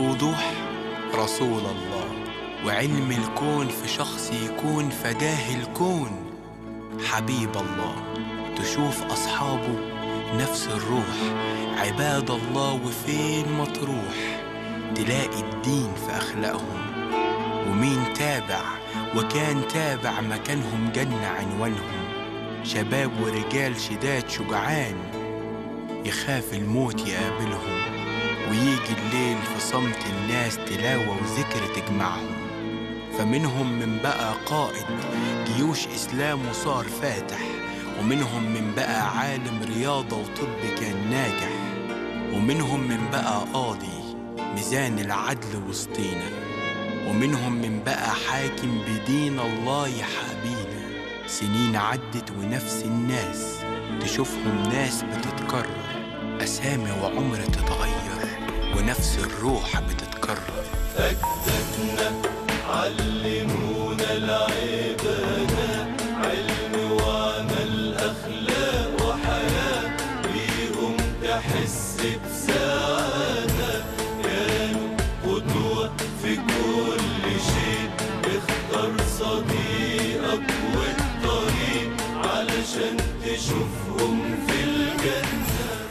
بوضوح رسول الله وعلم الكون في شخص يكون فداه الكون حبيب الله تشوف أصحابه نفس الروح عباد الله وفين ما تروح تلاقي الدين في أخلاقهم ومين تابع وكان تابع مكانهم جنة عنوانهم شباب ورجال شداد شجعان يخاف الموت يقابلهم ويجي الليل في صمت الناس تلاوة وذكر تجمعهم فمنهم من بقى قائد جيوش إسلام وصار فاتح ومنهم من بقى عالم رياضة وطب كان ناجح ومنهم من بقى قاضي ميزان العدل وسطينا ومنهم من بقى حاكم بدين الله يحابينا سنين عدت ونفس الناس تشوفهم ناس بتتكرر أسامي وعمر تتغير ونفس الروح بتتكرر أجدادنا علمونا العبادة علم وعمل أخلاق وحياة بيهم تحس بسعادة كانوا قدوة في كل شيء اختار صديقك والطريق علشان تشوفهم في الجنة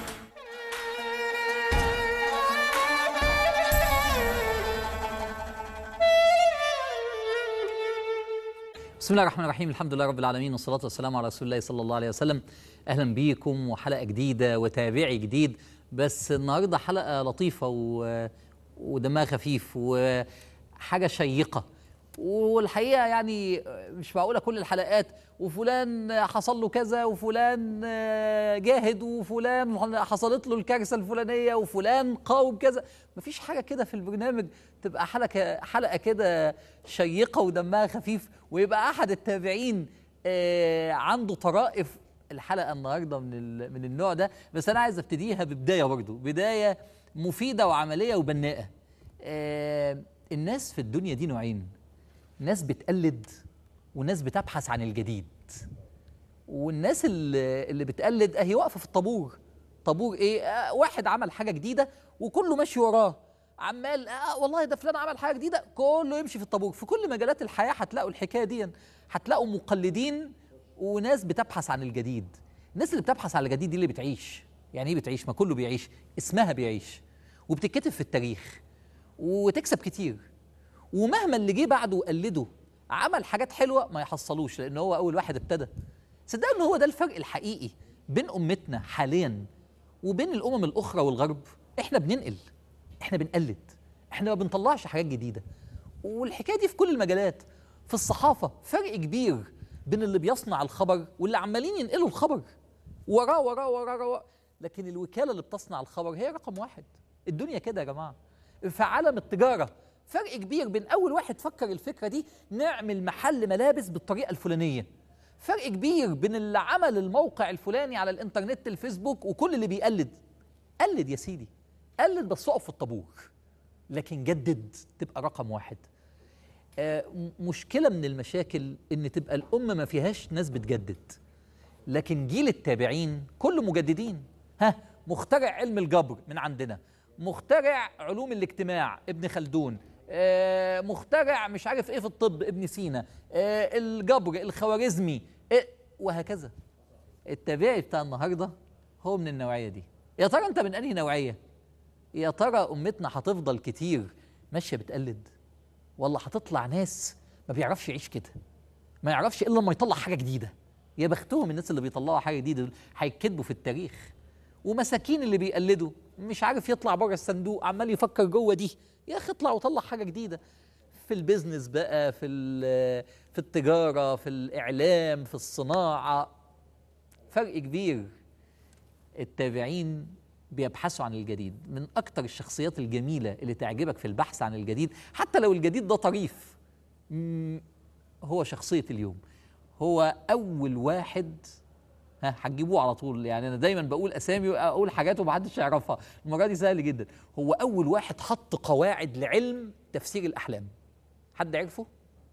بسم الله الرحمن الرحيم الحمد لله رب العالمين والصلاة والسلام على رسول الله صلى الله عليه وسلم أهلا بيكم وحلقة جديدة وتابعي جديد بس النهاردة حلقة لطيفة و... ودمها خفيف وحاجة شيقة والحقيقة يعني مش معقولة كل الحلقات وفلان حصل له كذا وفلان جاهد وفلان حصلت له الكارثة الفلانية وفلان قاوم كذا مفيش حاجة كده في البرنامج تبقى حلقة حلقة كده شيقة ودمها خفيف ويبقى أحد التابعين عنده طرائف الحلقة النهاردة من من النوع ده بس أنا عايز أبتديها ببداية برضو بداية مفيدة وعملية وبناءة الناس في الدنيا دي نوعين ناس بتقلد وناس بتبحث عن الجديد والناس اللي, اللي بتقلد اهي واقفه في الطابور طابور ايه آه واحد عمل حاجه جديده وكله ماشي وراه عمال آه والله ده فلان عمل حاجه جديده كله يمشي في الطابور في كل مجالات الحياه هتلاقوا الحكايه دي هتلاقوا مقلدين وناس بتبحث عن الجديد الناس اللي بتبحث عن الجديد دي اللي بتعيش يعني ايه بتعيش ما كله بيعيش اسمها بيعيش وبتتكتب في التاريخ وتكسب كتير ومهما اللي جه بعده وقلده عمل حاجات حلوه ما يحصلوش لان هو اول واحد ابتدى صدقوا ان هو ده الفرق الحقيقي بين امتنا حاليا وبين الامم الاخرى والغرب احنا بننقل احنا بنقلد احنا ما بنطلعش حاجات جديده والحكايه دي في كل المجالات في الصحافه فرق كبير بين اللي بيصنع الخبر واللي عمالين ينقلوا الخبر وراه وراه وراه وراه لكن الوكاله اللي بتصنع الخبر هي رقم واحد الدنيا كده يا جماعه في عالم التجاره فرق كبير بين اول واحد فكر الفكره دي نعمل محل ملابس بالطريقه الفلانيه فرق كبير بين اللي عمل الموقع الفلاني على الانترنت الفيسبوك وكل اللي بيقلد قلد يا سيدي قلد بس اقف في الطابور لكن جدد تبقى رقم واحد آه مشكله من المشاكل ان تبقى الامه ما فيهاش ناس بتجدد لكن جيل التابعين كله مجددين ها مخترع علم الجبر من عندنا مخترع علوم الاجتماع ابن خلدون آه مخترع مش عارف ايه في الطب ابن سينا آه الجبر الخوارزمي إيه وهكذا التابعي بتاع النهارده هو من النوعيه دي يا ترى انت من انهي نوعيه يا ترى امتنا هتفضل كتير ماشيه بتقلد ولا هتطلع ناس ما بيعرفش يعيش كده ما يعرفش الا لما يطلع حاجه جديده يا بختهم الناس اللي بيطلعوا حاجه جديده هيتكتبوا في التاريخ ومساكين اللي بيقلدوا مش عارف يطلع بره الصندوق عمال يفكر جوه دي يا اخي اطلع وطلع حاجه جديده في البيزنس بقى في في التجاره في الاعلام في الصناعه فرق كبير التابعين بيبحثوا عن الجديد من اكتر الشخصيات الجميله اللي تعجبك في البحث عن الجديد حتى لو الجديد ده طريف هو شخصيه اليوم هو اول واحد ها هتجيبوه على طول يعني انا دايما بقول اسامي واقول حاجات ومحدش يعرفها المره دي سهل جدا هو اول واحد حط قواعد لعلم تفسير الاحلام حد عرفه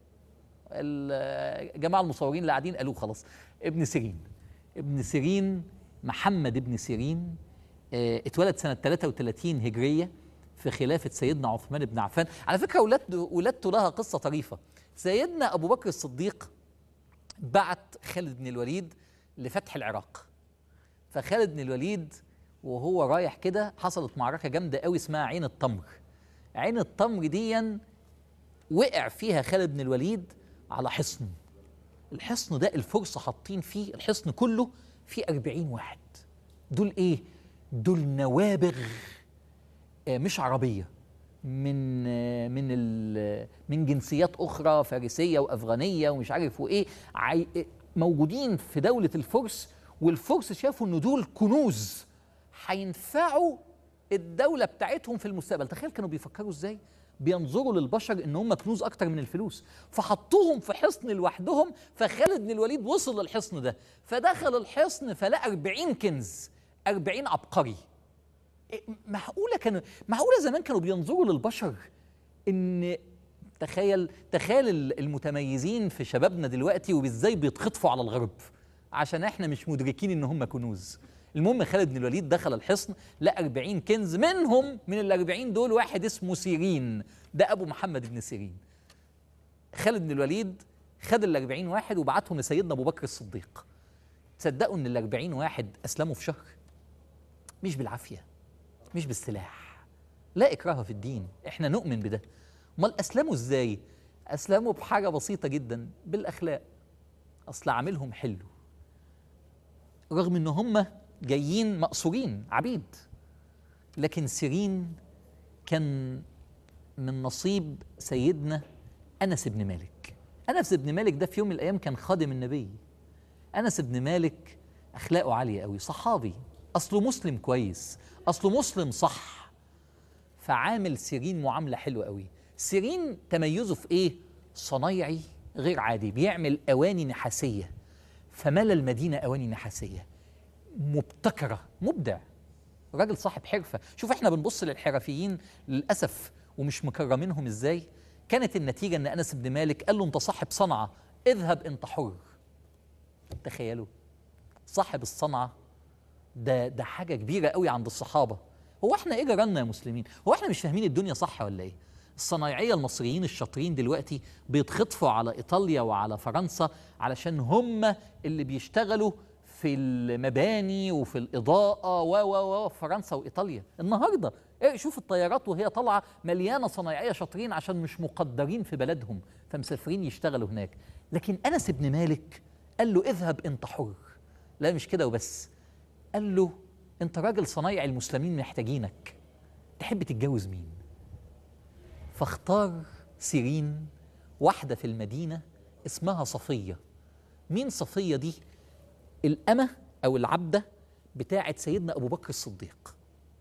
الجماعه المصورين اللي قاعدين قالوه خلاص ابن سيرين ابن سيرين محمد ابن سيرين اه اتولد سنه 33 هجريه في خلافة سيدنا عثمان بن عفان على فكرة ولادته ولادته لها قصة طريفة سيدنا أبو بكر الصديق بعت خالد بن الوليد لفتح العراق فخالد بن الوليد وهو رايح كده حصلت معركة جامدة قوي اسمها عين التمر عين التمر ديا وقع فيها خالد بن الوليد على حصن الحصن ده الفرس حاطين فيه الحصن كله فيه أربعين واحد دول ايه دول نوابغ آه، مش عربيه من آه، من ال- من جنسيات اخرى فارسيه وافغانيه ومش عارف وايه عي- آه، موجودين في دوله الفرس والفرس شافوا ان دول كنوز هينفعوا الدوله بتاعتهم في المستقبل تخيل كانوا بيفكروا ازاي بينظروا للبشر ان هم كنوز اكتر من الفلوس فحطوهم في حصن لوحدهم فخالد بن الوليد وصل للحصن ده فدخل الحصن فلقى 40 كنز 40 عبقري إيه، معقوله كانوا معقوله زمان كانوا بينظروا للبشر ان تخيل تخيل ال- المتميزين في شبابنا دلوقتي وازاي بيتخطفوا على الغرب عشان احنا مش مدركين ان هم كنوز المهم خالد بن الوليد دخل الحصن لقى 40 كنز منهم من ال 40 دول واحد اسمه سيرين ده ابو محمد بن سيرين خالد بن الوليد خد ال 40 واحد وبعتهم لسيدنا ابو بكر الصديق تصدقوا ان ال 40 واحد اسلموا في شهر مش بالعافيه مش بالسلاح لا اكراه في الدين احنا نؤمن بده امال اسلموا ازاي اسلموا بحاجه بسيطه جدا بالاخلاق اصل عاملهم حلو رغم ان هم جايين مقصورين عبيد لكن سيرين كان من نصيب سيدنا انس بن مالك انس بن مالك ده في يوم من الايام كان خادم النبي انس بن مالك اخلاقه عاليه قوي صحابي اصله مسلم كويس اصله مسلم صح فعامل سيرين معامله حلوه قوي سيرين تميزه في ايه صنايعي غير عادي بيعمل اواني نحاسيه فملى المدينه اواني نحاسيه مبتكره مبدع راجل صاحب حرفه شوف احنا بنبص للحرفيين للاسف ومش مكرمينهم ازاي كانت النتيجه ان انس بن مالك قال له انت صاحب صنعه اذهب انت حر تخيلوا صاحب الصنعه ده ده حاجه كبيره قوي عند الصحابه هو احنا ايه جرالنا يا مسلمين هو احنا مش فاهمين الدنيا صح ولا ايه الصنايعيه المصريين الشاطرين دلوقتي بيتخطفوا على ايطاليا وعلى فرنسا علشان هم اللي بيشتغلوا في المباني وفي الاضاءه و و و في فرنسا وايطاليا النهارده إيه شوف الطيارات وهي طالعه مليانه صنايعيه شاطرين عشان مش مقدرين في بلدهم فمسافرين يشتغلوا هناك لكن انس بن مالك قال له اذهب انت حر لا مش كده وبس قال له انت راجل صنايع المسلمين محتاجينك تحب تتجوز مين فاختار سيرين واحده في المدينه اسمها صفيه مين صفيه دي الامه او العبده بتاعه سيدنا ابو بكر الصديق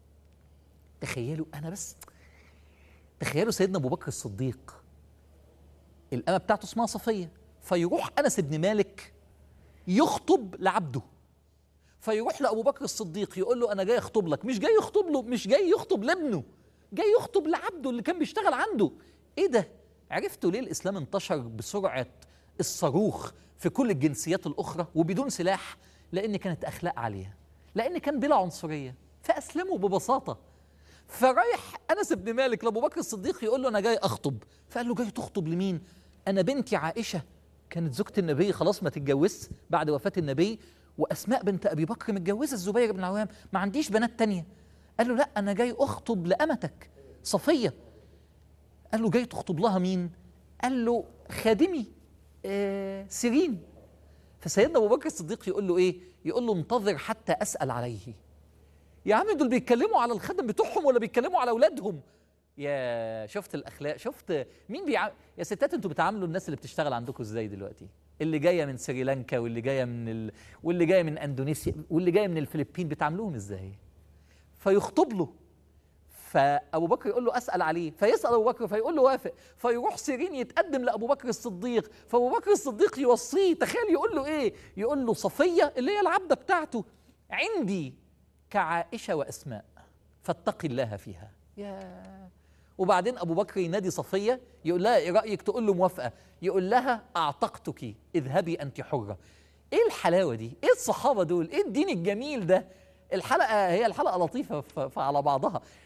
تخيلوا انا بس تخيلوا سيدنا ابو بكر الصديق الامه بتاعته اسمها صفيه فيروح انس بن مالك يخطب لعبده فيروح لابو بكر الصديق يقول له انا جاي اخطب لك مش جاي يخطب له مش جاي يخطب لابنه جاي يخطب لعبده اللي كان بيشتغل عنده ايه ده عرفتوا ليه الاسلام انتشر بسرعه الصاروخ في كل الجنسيات الاخرى وبدون سلاح لان كانت اخلاق عاليه لان كان بلا عنصريه فاسلموا ببساطه فرايح انس بن مالك لابو بكر الصديق يقول له انا جاي اخطب فقال له جاي تخطب لمين انا بنتي عائشه كانت زوجة النبي خلاص ما تتجوزش بعد وفاة النبي وأسماء بنت أبي بكر متجوزة الزبير بن العوام ما عنديش بنات تانية قال له لا أنا جاي أخطب لأمتك صفية قال له جاي تخطب لها مين قال له خادمي آه سيرين فسيدنا أبو بكر الصديق يقول له إيه يقول له انتظر حتى أسأل عليه يا عم دول بيتكلموا على الخدم بتوعهم ولا بيتكلموا على أولادهم يا شفت الاخلاق شفت مين بيع... يا ستات انتوا بتعاملوا الناس اللي بتشتغل عندكم ازاي دلوقتي اللي جايه من سريلانكا واللي جايه من ال... واللي جايه من اندونيسيا واللي جايه من الفلبين بتعاملوهم ازاي فيخطب له فابو بكر يقول له اسال عليه فيسال ابو بكر فيقول له وافق فيروح سيرين يتقدم لابو بكر الصديق فابو بكر الصديق يوصيه تخيل يقول له ايه يقول له صفيه اللي هي العبده بتاعته عندي كعائشه واسماء فاتقي الله فيها يا وبعدين ابو بكر ينادي صفيه يقول لها ايه رايك تقول له موافقه يقول لها اعتقتك اذهبي انت حره ايه الحلاوه دي ايه الصحابه دول ايه الدين الجميل ده الحلقه هي الحلقه لطيفه ف- فعلى بعضها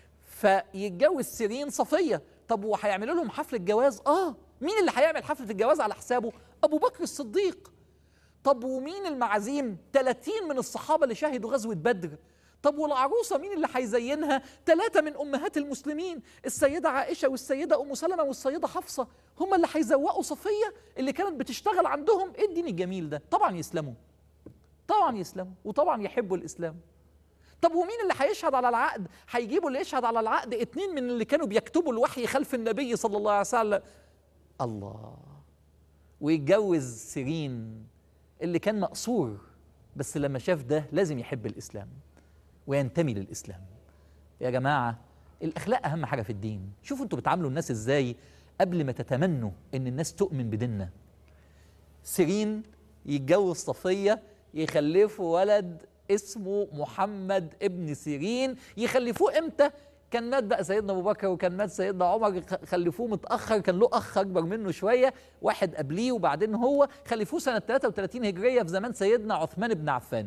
فيتجوز سيرين صفيه طب وهيعملوا لهم حفله جواز اه مين اللي هيعمل حفله الجواز على حسابه ابو بكر الصديق طب ومين المعازيم 30 من الصحابه اللي شهدوا غزوه بدر طب والعروسه مين اللي هيزينها ثلاثه من امهات المسلمين السيده عائشه والسيده ام سلمه والسيده حفصه هم اللي هيزوقوا صفيه اللي كانت بتشتغل عندهم ايه الدين الجميل ده طبعا يسلموا طبعا يسلموا وطبعا يحبوا الاسلام طب ومين اللي هيشهد على العقد هيجيبوا اللي يشهد على العقد اتنين من اللي كانوا بيكتبوا الوحي خلف النبي صلى الله عليه وسلم الله ويتجوز سيرين اللي كان مقصور بس لما شاف ده لازم يحب الاسلام وينتمي للاسلام يا جماعه الاخلاق اهم حاجه في الدين شوفوا انتوا بتعاملوا الناس ازاي قبل ما تتمنوا ان الناس تؤمن بديننا سيرين يتجوز صفيه يخلفوا ولد اسمه محمد ابن سيرين يخلفوه امتى كان مات بقى سيدنا ابو بكر وكان مات سيدنا عمر خ- خلفوه متاخر كان له اخ اكبر منه شويه واحد قبليه وبعدين هو خلفوه سنه 33 هجريه في زمان سيدنا عثمان بن عفان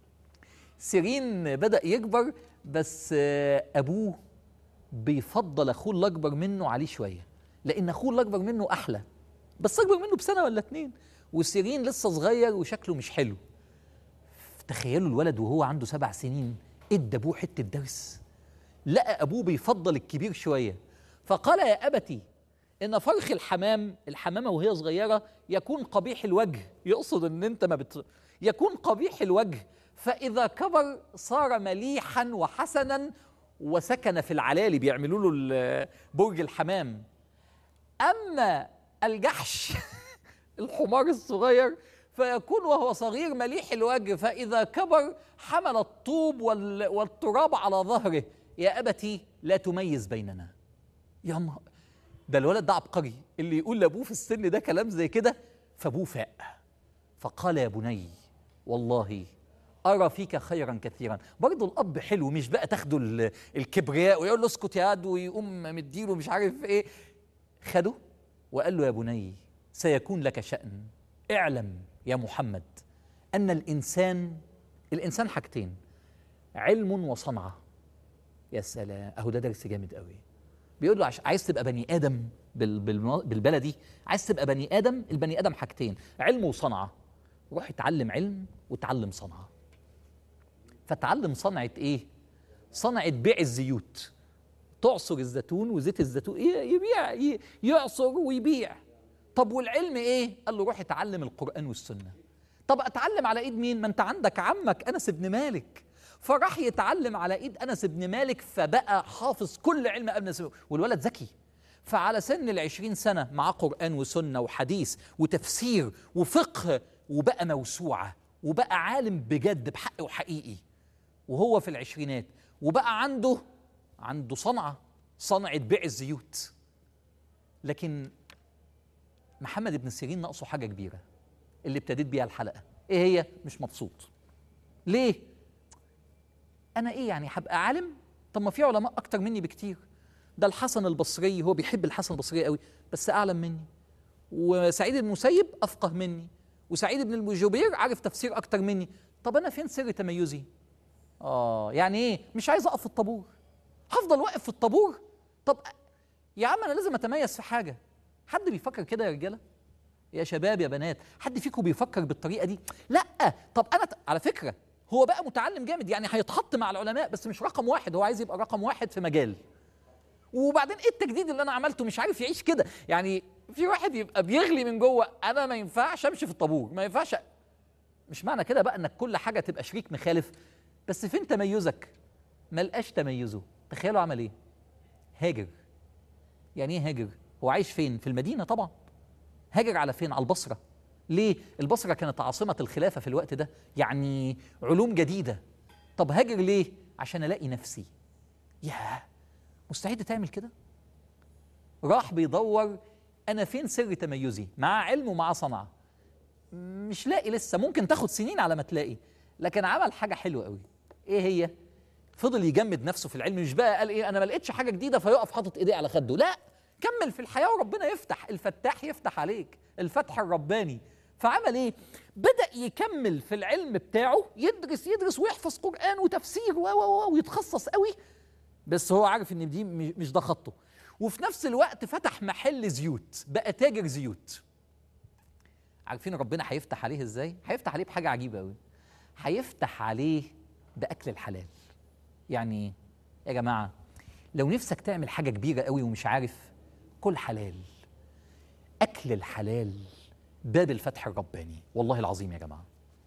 سيرين بدا يكبر بس آه، ابوه بيفضل اخوه الاكبر منه عليه شويه لان اخوه الاكبر منه احلى بس اكبر منه بسنه ولا اتنين وسيرين لسه صغير وشكله مش حلو تخيلوا الولد وهو عنده سبع سنين ادى ابوه حته درس لقى ابوه بيفضل الكبير شويه فقال يا ابتي ان فرخ الحمام الحمامه وهي صغيره يكون قبيح الوجه يقصد ان انت ما بت يكون قبيح الوجه فاذا كبر صار مليحا وحسنا وسكن في العلالي بيعملوا له ال- برج الحمام اما الجحش الحمار الصغير فيكون وهو صغير مليح الوجه فإذا كبر حمل الطوب وال- والتراب على ظهره يا أبتي لا تميز بيننا يا نهار ده الولد ده عبقري اللي يقول لأبوه في السن ده كلام زي كده فأبوه فاق فقال يا بني والله أرى فيك خيرا كثيرا برضه الأب حلو مش بقى تاخده ال- الكبرياء ويقول له اسكت يا واد ويقوم مديله مش عارف ايه خده وقال له يا بني سيكون لك شأن اعلم يا محمد أن الإنسان الإنسان حاجتين علم وصنعة يا سلام أهو ده درس جامد قوي بيقول له عش... عايز تبقى بني آدم بال... بالم... بالبلدي عايز تبقى بني آدم البني آدم حاجتين علم وصنعة روح اتعلم علم وتعلم صنعة فتعلم صنعة إيه؟ صنعة بيع الزيوت تعصر الزيتون وزيت الزيتون ي- يبيع ي- يعصر ويبيع طب والعلم ايه قال له روح اتعلم القرآن والسنة طب اتعلم على ايد مين ما انت عندك عمك انس بن مالك فراح يتعلم على ايد انس بن مالك فبقى حافظ كل علم انس بن- والولد ذكي فعلى سن العشرين سنة معاه قرآن وسنة وحديث وتفسير وفقه وبقى موسوعة وبقى عالم بجد بحق وحقيقي وهو في العشرينات وبقى عنده عنده صنعة صنعة بيع الزيوت لكن محمد بن سيرين ناقصه حاجة كبيرة اللي ابتديت بيها الحلقة ايه هي مش مبسوط ليه انا ايه يعني هبقى عالم طب ما في علماء اكتر مني بكتير ده الحسن البصري هو بيحب الحسن البصري قوي بس اعلم مني وسعيد بن المسيب افقه مني وسعيد بن الجبير عارف تفسير اكتر مني طب انا فين سر تميزي اه يعني ايه مش عايز اقف في الطابور هفضل واقف في الطابور طب يا عم انا لازم اتميز في حاجه حد بيفكر كده يا رجاله يا شباب يا بنات حد فيكم بيفكر بالطريقه دي لا طب انا ت... على فكره هو بقى متعلم جامد يعني هيتحط مع العلماء بس مش رقم واحد هو عايز يبقى رقم واحد في مجال وبعدين ايه التجديد اللي انا عملته مش عارف يعيش كده يعني في واحد يبقى بيغلي من جوه انا ما ينفعش امشي في الطابور ما ينفعش مش معنى كده بقى انك كل حاجه تبقى شريك مخالف بس فين تميزك ما لقاش تميزه تخيلوا عمل ايه هاجر يعني ايه هاجر هو عايش فين في المدينه طبعا هاجر على فين على البصره ليه البصره كانت عاصمه الخلافه في الوقت ده يعني علوم جديده طب هاجر ليه عشان الاقي نفسي ياه مستعد تعمل كده راح بيدور انا فين سر تميزي مع علم ومع صنعه مش لاقي لسه ممكن تاخد سنين على ما تلاقي لكن عمل حاجه حلوه قوي ايه هي فضل يجمد نفسه في العلم مش بقى قال ايه انا ما لقيتش حاجه جديده فيقف حاطط ايديه على خده لا كمل في الحياه وربنا يفتح الفتاح يفتح عليك الفتح الرباني فعمل ايه بدا يكمل في العلم بتاعه يدرس يدرس ويحفظ قران وتفسير و و و ويتخصص قوي بس هو عارف ان دي م- مش ده خطه وفي نفس الوقت فتح محل زيوت بقى تاجر زيوت عارفين ربنا هيفتح عليه ازاي هيفتح عليه بحاجه عجيبه قوي هيفتح عليه باكل الحلال يعني ايه يا جماعه لو نفسك تعمل حاجه كبيره قوي ومش عارف كل حلال اكل الحلال باب الفتح الرباني والله العظيم يا جماعه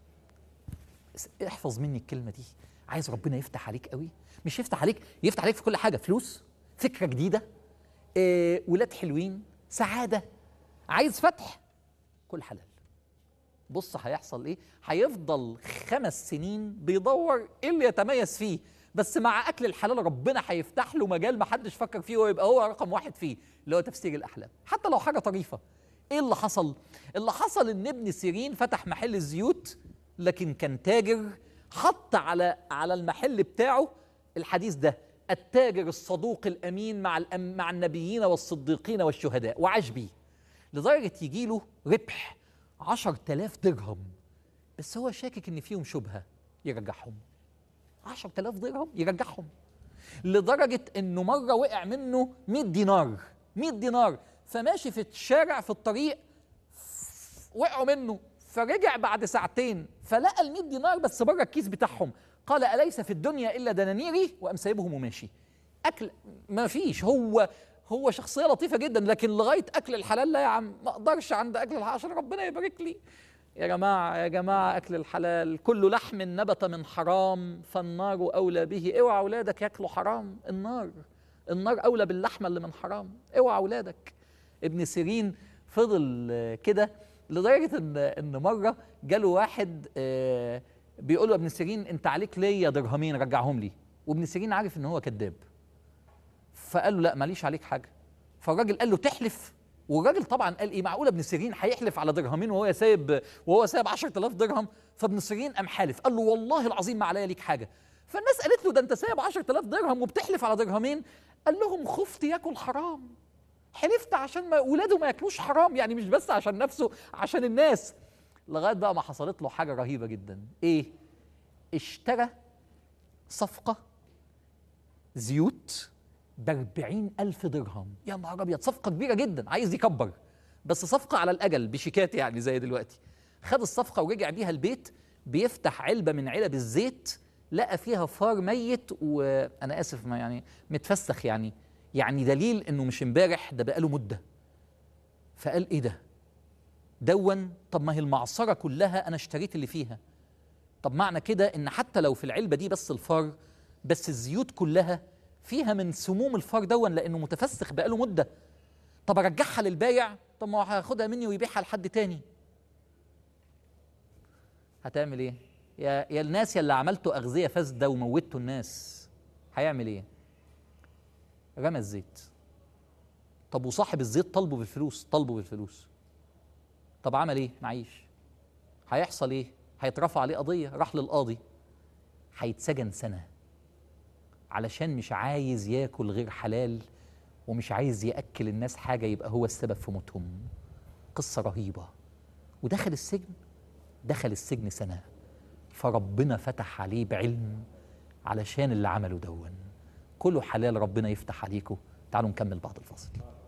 اس- احفظ مني الكلمه دي عايز ربنا يفتح عليك قوي مش يفتح عليك يفتح عليك في كل حاجه فلوس فكره جديده إيه ولاد حلوين سعاده عايز فتح كل حلال بص هيحصل ايه هيفضل خمس سنين بيدور ايه اللي يتميز فيه بس مع اكل الحلال ربنا هيفتح له مجال ما حدش فكر فيه ويبقى هو رقم واحد فيه اللي هو تفسير الاحلام حتى لو حاجه طريفه ايه اللي حصل اللي حصل ان ابن سيرين فتح محل الزيوت لكن كان تاجر حط على على المحل بتاعه الحديث ده التاجر الصدوق الامين مع الأم مع النبيين والصديقين والشهداء وعاش بيه لدرجه يجي له ربح 10000 درهم بس هو شاكك ان فيهم شبهه يرجعهم 10000 درهم يرجعهم لدرجه انه مره وقع منه 100 دينار 100 دينار فماشي في الشارع في الطريق وقعوا منه فرجع بعد ساعتين فلقى ال 100 دينار بس بره الكيس بتاعهم قال اليس في الدنيا الا دنانيري وقام سايبهم وماشي اكل ما فيش هو هو شخصيه لطيفه جدا لكن لغايه اكل الحلال لا يا عم ما اقدرش عند اكل الحلال عشان ربنا يبارك لي يا جماعه يا جماعه اكل الحلال كل لحم نبت من حرام فالنار اولى به اوعى اولادك ياكلوا حرام النار النار اولى باللحمه اللي من حرام اوعى اولادك ابن سيرين فضل آه، كده لدرجه ان ان مره جاله واحد آه، بيقول له يا ابن سيرين انت عليك ليا درهمين رجعهم لي وابن سيرين عارف ان هو كذاب فقال له لا ماليش عليك حاجه فالراجل قال له تحلف والراجل طبعا قال ايه معقوله ابن سيرين هيحلف على درهمين وهو سايب وهو سايب 10000 درهم فابن سيرين قام حالف قال له والله العظيم ما عليا ليك حاجه فالناس قالت له ده انت سايب 10000 درهم وبتحلف على درهمين قال لهم خفت ياكل حرام حلفت عشان ما ولاده ما ياكلوش حرام يعني مش بس عشان نفسه عشان الناس لغايه بقى ما حصلت له حاجه رهيبه جدا ايه اشترى صفقه زيوت ب 40 ألف درهم يا نهار أبيض صفقة كبيرة جدا عايز يكبر بس صفقة على الأجل بشيكات يعني زي دلوقتي خد الصفقة ورجع بيها البيت بيفتح علبة من علب الزيت لقى فيها فار ميت وأنا آسف ما يعني متفسخ يعني يعني دليل إنه مش امبارح ده بقاله مدة فقال إيه ده؟ دون طب ما هي المعصرة كلها أنا اشتريت اللي فيها طب معنى كده إن حتى لو في العلبة دي بس الفار بس الزيوت كلها فيها من سموم الفار دون لانه متفسخ بقاله مده طب ارجعها للبايع طب ما هو هياخدها مني ويبيعها لحد تاني هتعمل ايه يا يا الناس يا اللي عملتوا اغذيه فاسده وموتوا الناس هيعمل ايه رمى الزيت طب وصاحب الزيت طالبه بالفلوس طالبه بالفلوس طب عمل ايه معيش هيحصل ايه هيترفع عليه قضيه راح للقاضي هيتسجن سنه علشان مش عايز ياكل غير حلال ومش عايز ياكل الناس حاجه يبقى هو السبب في موتهم قصه رهيبه ودخل السجن دخل السجن سنه فربنا فتح عليه بعلم علشان اللي عمله دون كله حلال ربنا يفتح عليكم تعالوا نكمل بعد الفاصل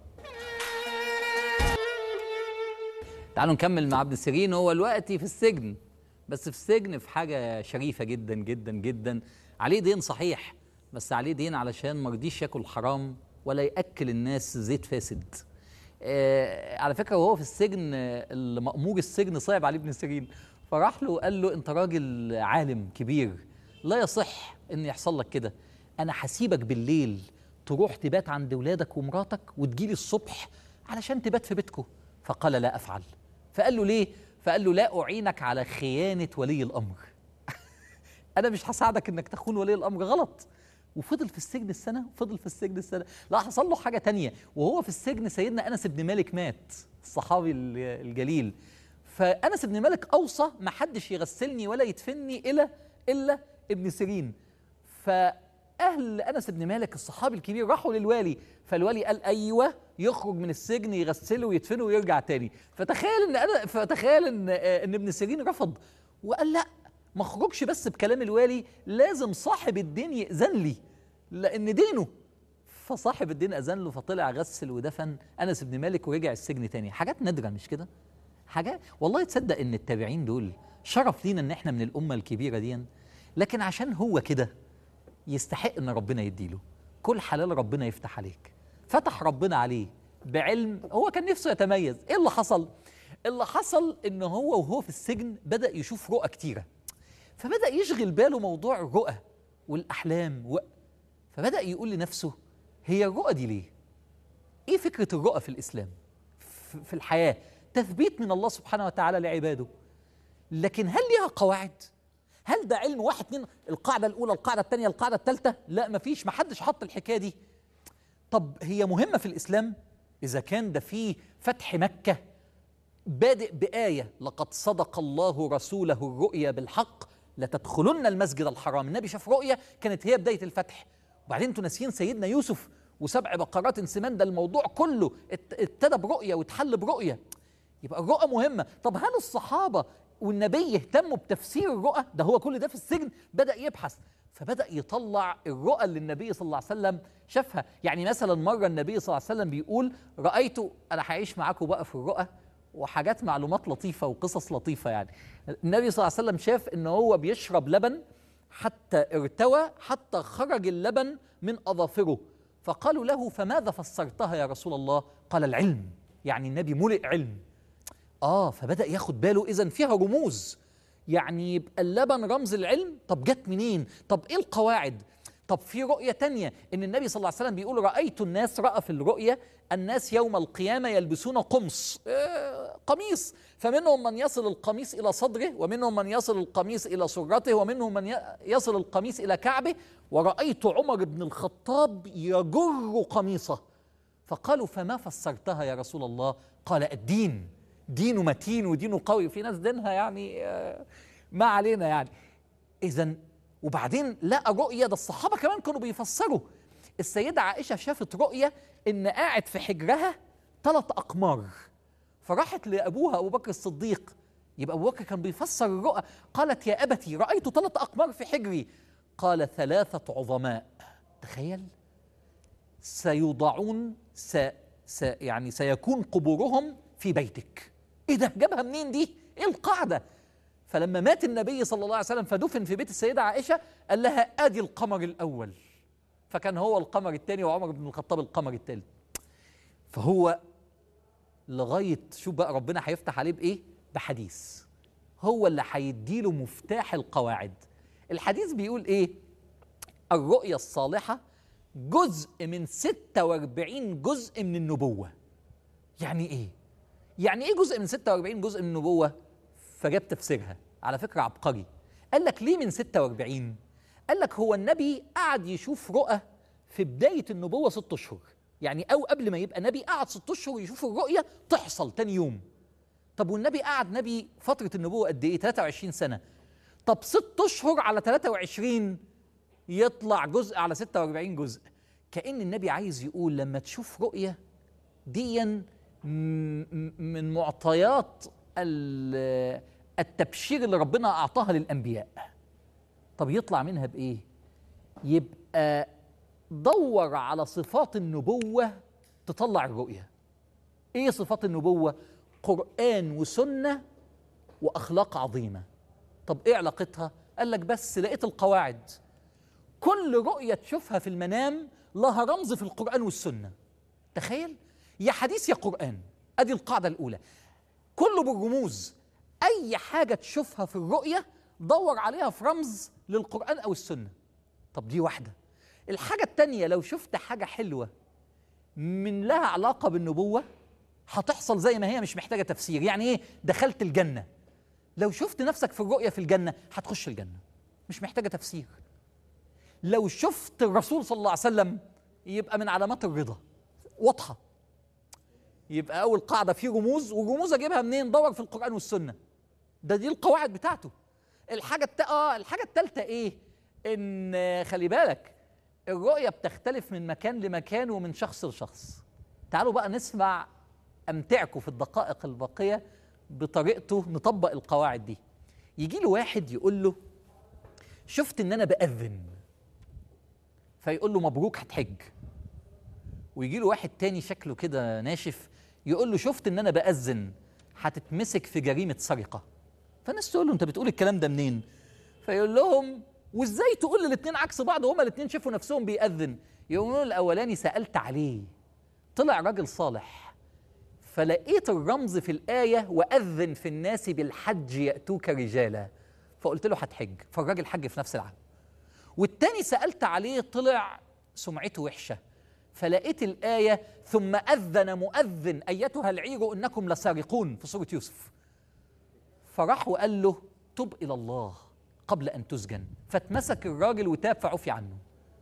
تعالوا نكمل مع ابن سيرين هو دلوقتي في السجن بس في السجن في حاجه شريفه جدا جدا جدا عليه دين صحيح بس عليه دين علشان ما رضيش ياكل حرام ولا ياكل الناس زيت فاسد آه على فكره وهو في السجن آه، المأمور السجن صعب عليه ابن سيرين فراح له قال له انت راجل عالم كبير لا يصح ان يحصل لك كده انا هسيبك بالليل تروح تبات عند ولادك ومراتك وتجيلي الصبح علشان تبات في بيتكم فقال لا افعل فقال له ليه فقال له لا اعينك على خيانه ولي الامر انا مش هساعدك انك تخون ولي الامر غلط وفضل في السجن السنه وفضل في السجن السنه لا حصل له حاجه تانية وهو في السجن سيدنا انس بن مالك مات الصحابي ال- الجليل فانس بن مالك اوصى ما حدش يغسلني ولا يدفني الا الا ابن سيرين فاهل انس بن مالك الصحابي الكبير راحوا للوالي فالوالي قال ايوه يخرج من السجن يغسله ويدفنه ويرجع تاني فتخيل ان انا فتخيل ان آه، ان ابن سيرين رفض وقال لا ما اخرجش بس بكلام الوالي لازم صاحب الدين يأذن لي لان دينه فصاحب الدين اذن له فطلع غسل ودفن انس بن مالك ورجع السجن تاني حاجات نادره مش كده حاجات والله تصدق ان التابعين دول شرف لينا ان احنا من الامه الكبيره دي لكن عشان هو كده يستحق ان ربنا يديله كل حلال ربنا يفتح عليك فتح ربنا عليه بعلم هو كان نفسه يتميز ايه اللي حصل اللي حصل ان هو وهو في السجن بدا يشوف رؤى كتيره فبدا يشغل باله موضوع الرؤى والاحلام و... فبدا يقول لنفسه هي الرؤى دي ليه ايه فكره الرؤى في الاسلام ف- في الحياه تثبيت من الله سبحانه وتعالى لعباده لكن هل ليها قواعد هل ده علم واحد اتنين القاعده الاولى القاعده الثانيه القاعده الثالثه لا مفيش محدش حط الحكايه دي طب هي مهمه في الاسلام اذا كان ده في فتح مكه بادئ بآية لقد صدق الله رسوله الرؤيا بالحق لتدخلن المسجد الحرام النبي شاف رؤيا كانت هي بداية الفتح وبعدين انتوا ناسيين سيدنا يوسف وسبع بقرات سمان ده الموضوع كله ات- ابتدى برؤيا واتحل برؤيا يبقى الرؤى مهمة طب هل الصحابة والنبي اهتموا بتفسير الرؤى ده هو كل ده في السجن بدأ يبحث فبدأ يطلع الرؤى اللي النبي صلى الله عليه وسلم شافها يعني مثلا مرة النبي صلى الله عليه وسلم بيقول رأيت أنا هعيش معاكم بقى في الرؤى وحاجات معلومات لطيفة وقصص لطيفة يعني النبي صلى الله عليه وسلم شاف ان هو بيشرب لبن حتى ارتوى حتى خرج اللبن من أظافره فقالوا له فماذا فسرتها يا رسول الله قال العلم يعني النبي ملئ علم اه فبدا ياخد باله اذا فيها رموز يعني يبقى اللبن رمز العلم طب جت منين طب ايه القواعد طب في رؤية تانية إن النبي صلى الله عليه وسلم بيقول رأيت الناس رأى في الرؤية الناس يوم القيامة يلبسون قمص آه قميص فمنهم من يصل القميص إلى صدره ومنهم من يصل القميص إلى سرته ومنهم من ي- يصل القميص إلى كعبه ورأيت عمر بن الخطاب يجر قميصه فقالوا فما فسرتها يا رسول الله قال الدين دينه متين ودينه قوي في ناس دينها يعني آه، ما علينا يعني اذا وبعدين لقى رؤية ده الصحابة كمان كانوا بيفسروا السيدة عائشة شافت رؤية إن قاعد في حجرها ثلاث أقمار فراحت لأبوها أبو بكر الصديق يبقى أبو بكر كان بيفسر الرؤى قالت يا أبتي رأيت ثلاث أقمار في حجري قال ثلاثة عظماء تخيل سيوضعون س... س... يعني سيكون قبورهم في بيتك ايه ده جابها منين دي ايه القاعده فلما مات النبي صلى الله عليه وسلم فدفن في بيت السيده عائشه قال لها ادي القمر الاول فكان هو القمر الثاني وعمر بن الخطاب القمر الثالث فهو لغايه شوف بقى ربنا هيفتح عليه بايه بحديث هو اللي هيديله مفتاح القواعد الحديث بيقول ايه الرؤيا الصالحة جزء من 46 جزء من النبوة يعني ايه؟ يعني ايه جزء من 46 جزء من النبوة؟ فجاب تفسيرها على فكرة عبقري قال لك ليه من 46 قال لك هو النبي قعد يشوف رؤى في بداية النبوة ست أشهر يعني أو قبل ما يبقى نبي قعد ست أشهر يشوف الرؤية تحصل تاني يوم طب والنبي قعد نبي فترة النبوة قد إيه 23 سنة طب ست أشهر على 23 يطلع جزء على 46 جزء كأن النبي عايز يقول لما تشوف رؤية ديا م- م- من معطيات ال- التبشير اللي ربنا أعطاها للأنبياء طب يطلع منها بإيه؟ يبقى دور على صفات النبوة تطلع الرؤية إيه صفات النبوة؟ قرآن وسنة وأخلاق عظيمة طب إيه علاقتها؟ قال لك بس لقيت القواعد كل رؤية تشوفها في المنام لها رمز في القرآن والسنة تخيل يا حديث يا قرآن أدي القاعدة الأولى كله بالرموز أي حاجة تشوفها في الرؤية دور عليها في رمز للقرآن أو السنة طب دي واحدة الحاجة التانية لو شفت حاجة حلوة من لها علاقة بالنبوة هتحصل زي ما هي مش محتاجة تفسير يعني إيه دخلت الجنة لو شفت نفسك في الرؤية في الجنة هتخش الجنة مش محتاجة تفسير لو شفت الرسول صلى الله عليه وسلم يبقى من علامات الرضا واضحه يبقى اول قاعده في رموز والرموز اجيبها منين دور في القران والسنه ده دي القواعد بتاعته الحاجه الت... اه الحاجه الثالثه ايه ان آه، خلي بالك الرؤيه بتختلف من مكان لمكان ومن شخص لشخص تعالوا بقى نسمع امتعكم في الدقائق الباقيه بطريقته نطبق القواعد دي يجي له واحد يقول له شفت ان انا باذن فيقول له مبروك هتحج ويجي له واحد تاني شكله كده ناشف يقول له شفت ان انا باذن هتتمسك في جريمه سرقه فالناس تقول له انت بتقول الكلام ده منين فيقول لهم وازاي تقول الاثنين عكس بعض وهما الاثنين شافوا نفسهم بيأذن يقولون الاولاني سالت عليه طلع راجل صالح فلقيت الرمز في الآية وأذن في الناس بالحج يأتوك رجالا فقلت له هتحج فالراجل حج في نفس العام والتاني سألت عليه طلع سمعته وحشة فلقيت الآية ثم أذن مؤذن أيتها العير إنكم لسارقون في سورة يوسف فراح وقال له تب إلى الله قبل أن تسجن فاتمسك الراجل وتاب فعفي عنه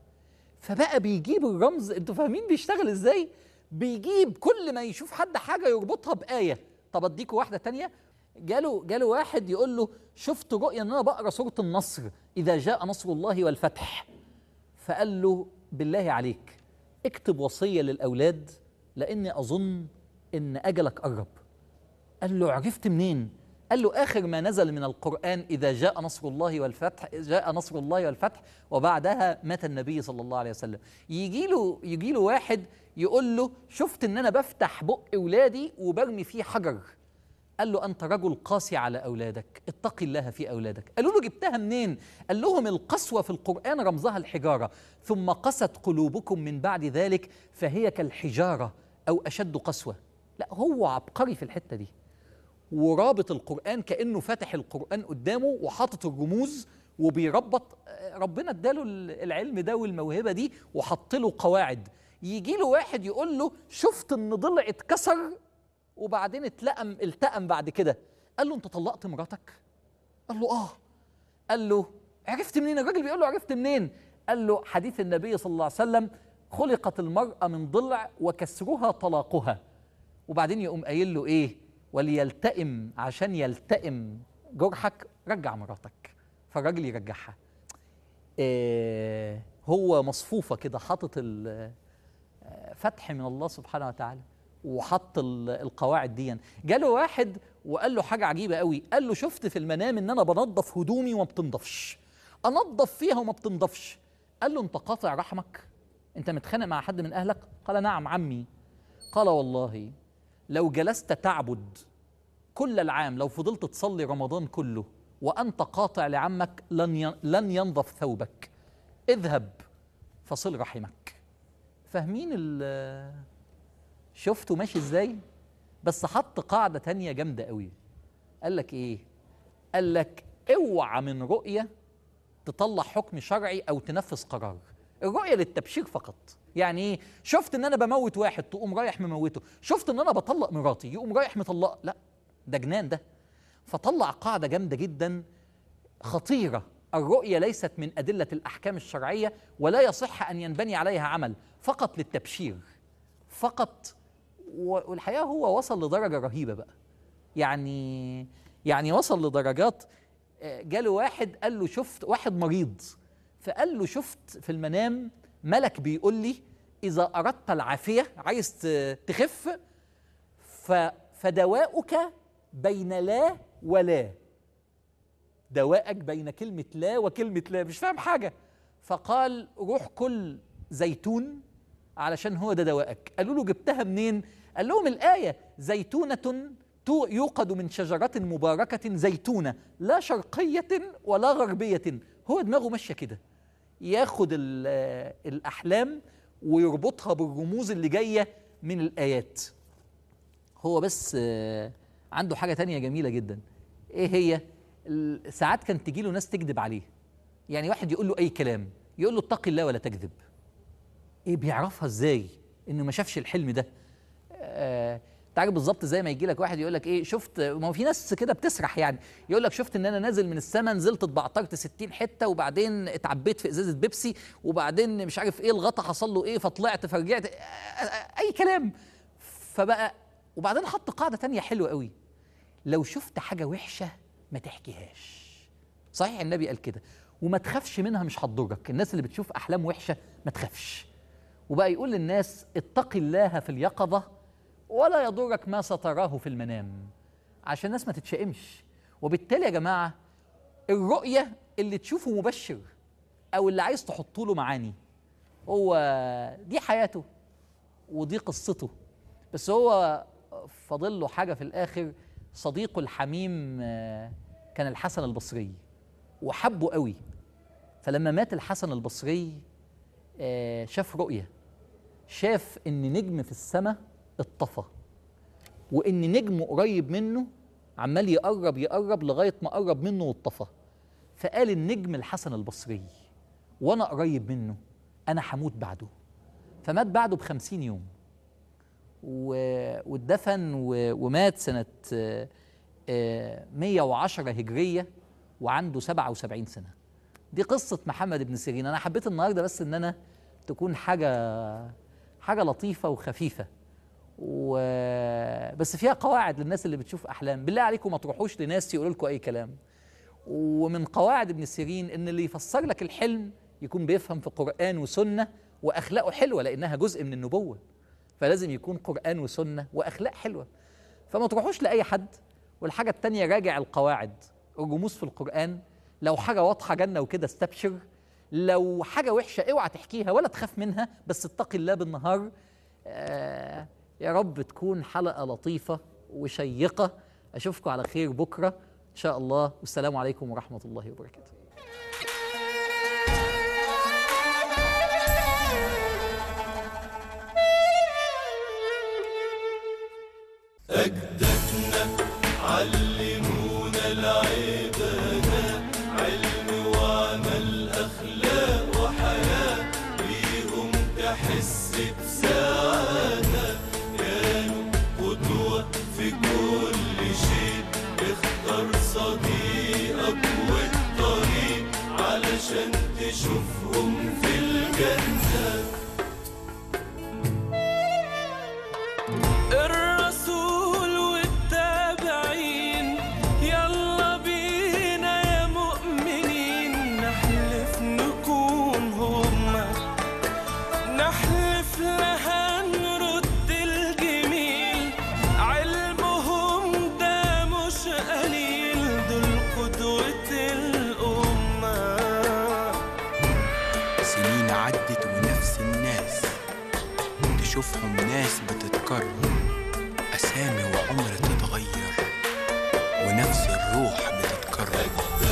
فبقى بيجيب الرمز انتوا فاهمين بيشتغل ازاي بيجيب كل ما يشوف حد حاجه يربطها بايه طب اديكوا واحده تانية جاله جاله واحد يقول له شفت رؤيا ان انا بقرا سوره النصر اذا جاء نصر الله والفتح فقال له بالله عليك اكتب وصيه للاولاد لاني اظن ان اجلك قرب قال له عرفت منين قال له اخر ما نزل من القران اذا جاء نصر الله والفتح جاء نصر الله والفتح وبعدها مات النبي صلى الله عليه وسلم يجي له يجي له واحد يقول له شفت ان انا بفتح بق اولادي وبرمي فيه حجر قال له انت رجل قاسي على اولادك اتق الله في اولادك قالوا له جبتها منين قال لهم القسوه في القران رمزها الحجاره ثم قست قلوبكم من بعد ذلك فهي كالحجاره او اشد قسوه لا هو عبقري في الحته دي ورابط القرآن كأنه فاتح القرآن قدامه وحاطط الرموز وبيربط آه، ربنا اداله العلم ده والموهبة دي وحط له قواعد يجي له واحد يقول له شفت ان ضلع اتكسر وبعدين اتلقم التقم بعد كده قال له انت طلقت مراتك قال له اه قال له عرفت منين الراجل بيقول له عرفت منين قال له حديث النبي صلى الله عليه وسلم خلقت المرأة من ضلع وكسرها طلاقها وبعدين يقوم قايل له ايه وليلتئم عشان يلتئم جرحك رجع مراتك فالراجل يرجعها إيه هو مصفوفة كده حاطط ال- آه، فتح من الله سبحانه وتعالى وحط ال- القواعد دي جاله واحد وقال له حاجة عجيبة قوي قال له شفت في المنام ان انا بنظف هدومي وما بتنضفش انظف فيها وما بتنضفش قال له انت قاطع رحمك انت متخانق مع حد من اهلك قال نعم عمي قال والله لو جلست تعبد كل العام لو فضلت تصلي رمضان كله وانت قاطع لعمك لن ي- لن ينضف ثوبك اذهب فصل رحمك فاهمين ال شفتوا ماشي ازاي بس حط قاعده تانية جامده قوي قال لك ايه قال لك اوعى من رؤيه تطلع حكم شرعي او تنفذ قرار الرؤيه للتبشير فقط يعني ايه شفت ان انا بموت واحد تقوم رايح مموته شفت ان انا بطلق مراتي يقوم رايح مطلق لا ده جنان ده فطلع قاعده جامده جدا خطيره الرؤيه ليست من ادله الاحكام الشرعيه ولا يصح ان ينبني عليها عمل فقط للتبشير فقط و- والحقيقه هو وصل لدرجه رهيبه بقى يعني يعني وصل لدرجات آه، جاله واحد قال له شفت واحد مريض فقال له شفت في المنام ملك بيقول لي اذا اردت العافيه عايز ت- تخف ف- فدواؤك بين لا ولا دواءك بين كلمة لا وكلمة لا مش فاهم حاجة فقال روح كل زيتون علشان هو ده دواءك قالوا له جبتها منين قال لهم الآية زيتونة تو- يوقد من شجرة مباركة زيتونة لا شرقية ولا غربية هو دماغه ماشية كده ياخد ال- الأحلام ويربطها بالرموز اللي جاية من الآيات هو بس آه، عنده حاجة تانية جميلة جدا ايه هي ال- ساعات كان تجي له ناس تكذب عليه يعني واحد يقول له اي كلام يقول له اتق الله ولا تكذب ايه بيعرفها ازاي انه ما شافش الحلم ده آه تعرف بالظبط زي ما يجي لك واحد يقول لك ايه شفت ما هو في ناس كده بتسرح يعني يقول لك شفت ان انا نازل من السما نزلت اتبعترت 60 حته وبعدين اتعبيت في ازازه بيبسي وبعدين مش عارف ايه الغطا حصل له ايه فطلعت فرجعت آه، آه، اي كلام فبقى وبعدين حط قاعده تانية حلوه قوي لو شفت حاجه وحشه ما تحكيهاش صحيح النبي قال كده وما تخافش منها مش هتضرك الناس اللي بتشوف احلام وحشه ما تخافش وبقى يقول للناس اتق الله في اليقظه ولا يضرك ما ستراه في المنام عشان الناس ما تتشائمش وبالتالي يا جماعه الرؤيه اللي تشوفه مبشر او اللي عايز تحط له معاني هو دي حياته ودي قصته بس هو فاضل له حاجه في الاخر صديقه الحميم آه، كان الحسن البصري وحبه قوي فلما مات الحسن البصري آه، شاف رؤيه شاف ان نجم في السماء اتطفى وان نجم قريب منه عمال يقرب يقرب لغايه ما قرب منه واتطفى فقال النجم الحسن البصري وانا قريب منه انا هموت بعده فمات بعده بخمسين يوم و- واتدفن و- ومات سنة آه، آه، 110 هجرية وعنده 77 سنة دي قصة محمد بن سيرين أنا حبيت النهاردة بس إن أنا تكون حاجة حاجة لطيفة وخفيفة و... بس فيها قواعد للناس اللي بتشوف أحلام بالله عليكم ما تروحوش لناس يقولوا لكم أي كلام ومن قواعد ابن سيرين ان اللي يفسر لك الحلم يكون بيفهم في قرآن وسنة وأخلاقه حلوة لأنها جزء من النبوة فلازم يكون قرآن وسنة وأخلاق حلوة فما تروحوش لأي حد والحاجة التانية راجع القواعد الرموز في القرآن لو حاجة واضحة جنة وكده استبشر لو حاجة وحشة اوعى تحكيها ولا تخاف منها بس اتقي الله بالنهار آه يا رب تكون حلقة لطيفة وشيقة أشوفكم على خير بكرة إن شاء الله والسلام عليكم ورحمة الله وبركاته أجدادنا علمونا العبادة علم وعمل أخلاق وحياة بيهم تحس بسعادة كانوا قدوة في كل شيء اختار صديقك والطريق علشان تشوفهم في الجنة الرسول والتابعين يلا بينا يا مؤمنين نحلف نكون هما نحلف لها نرد الجميل علمهم ده مش قليل دول قدوة الأمة سنين عدت ونفس الناس تشوفهم ناس بتتكرر أسامي وعمر تتغير ونفس الروح بتتكرر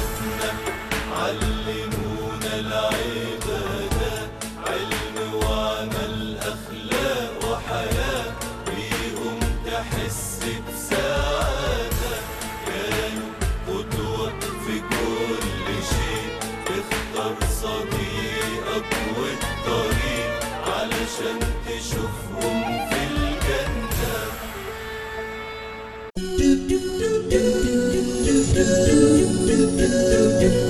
علمونا العبادة علم وعمل أخلاق وحياة بيهم تحس بسعادة كانوا قدوة في كل شيء اختار صديقك والطريق علشان تشوفهم في الجنة do do do do do do do do do